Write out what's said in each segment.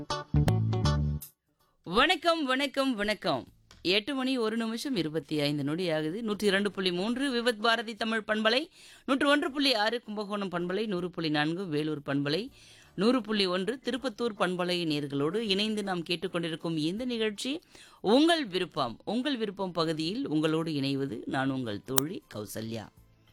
வணக்கம் வணக்கம் வணக்கம் எட்டு மணி ஒரு நிமிஷம் இருபத்தி ஐந்து நொடி ஆகுது நூற்றி இரண்டு புள்ளி மூன்று விவத் பாரதி தமிழ் பண்பலை நூற்று ஒன்று புள்ளி ஆறு கும்பகோணம் பண்பலை நூறு புள்ளி நான்கு வேலூர் பண்பலை நூறு புள்ளி ஒன்று திருப்பத்தூர் பண்பலை நேர்களோடு இணைந்து நாம் கேட்டுக்கொண்டிருக்கும் இந்த நிகழ்ச்சி உங்கள் விருப்பம் உங்கள் விருப்பம் பகுதியில் உங்களோடு இணைவது நான் உங்கள் தோழி கௌசல்யா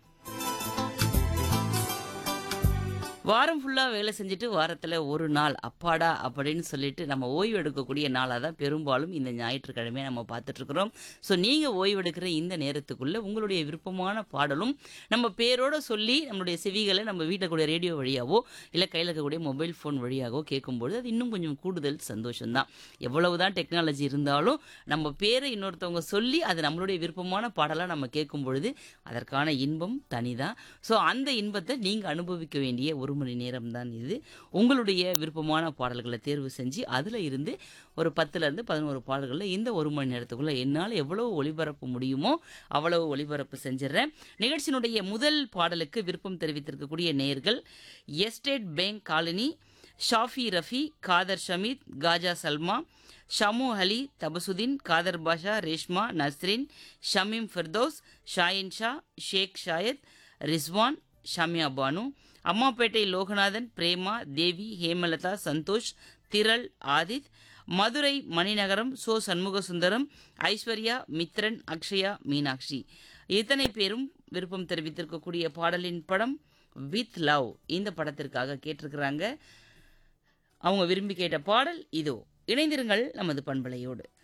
வாரம் ஃபுல்லாக வேலை செஞ்சுட்டு வாரத்தில் ஒரு நாள் அப்பாடா அப்படின்னு சொல்லிட்டு நம்ம ஓய்வு எடுக்கக்கூடிய நாளாக தான் பெரும்பாலும் இந்த ஞாயிற்றுக்கிழமையை நம்ம பார்த்துட்ருக்குறோம் ஸோ நீங்கள் ஓய்வு எடுக்கிற இந்த நேரத்துக்குள்ளே உங்களுடைய விருப்பமான பாடலும் நம்ம பேரோட சொல்லி நம்மளுடைய செவிகளை நம்ம வீட்டில் கூடிய ரேடியோ வழியாவோ இல்லை கையில் இருக்கக்கூடிய மொபைல் ஃபோன் வழியாகவோ கேட்கும்பொழுது அது இன்னும் கொஞ்சம் கூடுதல் சந்தோஷம்தான் எவ்வளவு தான் டெக்னாலஜி இருந்தாலும் நம்ம பேரை இன்னொருத்தவங்க சொல்லி அது நம்மளுடைய விருப்பமான பாடலாக நம்ம கேட்கும் பொழுது அதற்கான இன்பம் தனிதான் ஸோ அந்த இன்பத்தை நீங்கள் அனுபவிக்க வேண்டிய ஒரு மணி நேரம் தான் இது உங்களுடைய விருப்பமான பாடல்களை தேர்வு செஞ்சு அதில் இருந்து ஒரு பத்துலேருந்து பதினோரு பாடல்களில் இந்த ஒரு மணி நேரத்துக்குள்ளே என்னால் எவ்வளவு ஒளிபரப்ப முடியுமோ அவ்வளவு ஒளிபரப்பு செஞ்சிடறேன் நிகழ்ச்சியினுடைய முதல் பாடலுக்கு விருப்பம் தெரிவித்திருக்கக்கூடிய நேயர்கள் estate bank colony Shafi Rafi Khader Shameed Khaja Salma Shamu Ali Tabasudeen Khader Basha Reshma Nasrin Shameem Firdous Shahin Shah Sheikh Shayad Rizwan Shamiya Banu Ammapettai Loganathan Prema Devi Hemalatha Santhosh திரள் ஆதித் மதுரை மணிநகரம் சோ சண்முகசுந்தரம் ஐஸ்வர்யா மித்ரன் அக்ஷயா மீனாட்சி இத்தனை பேரும் விருப்பம் தெரிவித்திருக்கக்கூடிய பாடலின் படம் வித் லவ் இந்த படத்திற்காக கேட்டிருக்கிறாங்க அவங்க விரும்பி கேட்ட பாடல் இதோ இணைந்திருங்கள் நமது பண்பலையோடு